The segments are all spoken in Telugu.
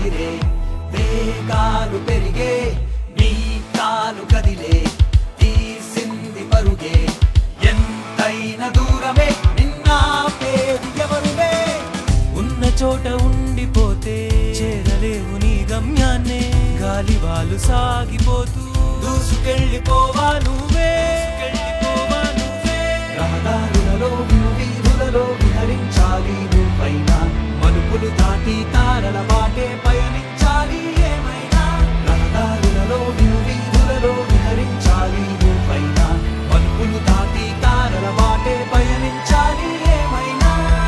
ముదిరే వేగాలు పెరిగే నీ కాలు కదిలే తీసింది పరుగే ఎంతైన దూరమే నిన్నాపేది ఎవరులే ఉన్న చోట ఉండిపోతే చేరలేవు నీ గమ్యాన్నే గాలివాలు సాగిపోతూ దూసుకెళ్ళిపోవా నువ్వే దూసుకెళ్ళిపోవా నువ్వే రహదారులలో వీధులలో విహరించాలి నువ్వైనా మలుపులు దాటి తారల బాటే పయనించాలి ఏమైనా రహదారులలో వీధులలో విహరించాలి నువ్వైనా మలుపులు దాటి తారల బాటే పయనించాలి ఏమైనా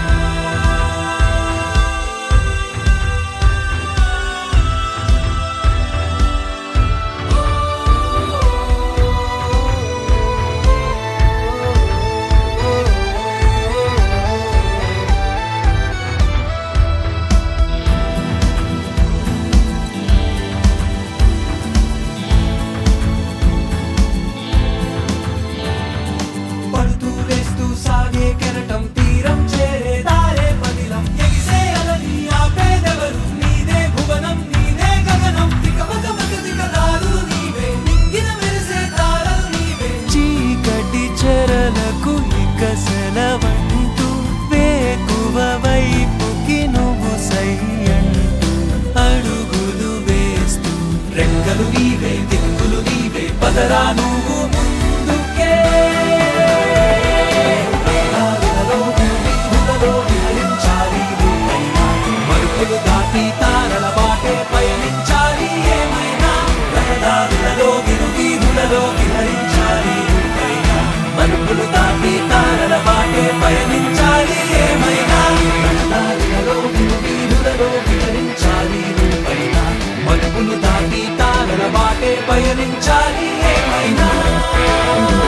పడుతూ లేస్తూ సాగే కెరటం తీరం చేరే దారే పదిలం ఎగిసే అలని ఆపేదెవరు నీదే భువనం నీదే గగనం దిగమగ మగ దిగదారులు నీవే నింగిన మెరిసే తారలు నీవే చీకటి చెరలకు ఇక సెలవంటూ వేకువ వైపుకి నువ్వు సయ్యంటూ అడుగులు వేస్తూ రెక్కలు నీవే దిక్కులు నీవే పదరా నువ్వు ముందుకే రహదారులలో వీధులలో విహరించాలి నువ్వైనా మరుపులు దాటి తారల బాటే పయనించాలి ఏమైనా రహదారులలో విను వీధులలో విహరించాలి నువ్వైనా మరుపులు దాటి తారల బాటే పయనించాలి ఏమైనా రహదారులలో విను వీధులలో విహరించాలి నువ్వైనా మలుపులు దాటి తారల బాటే పయనించాలి ఏమైనా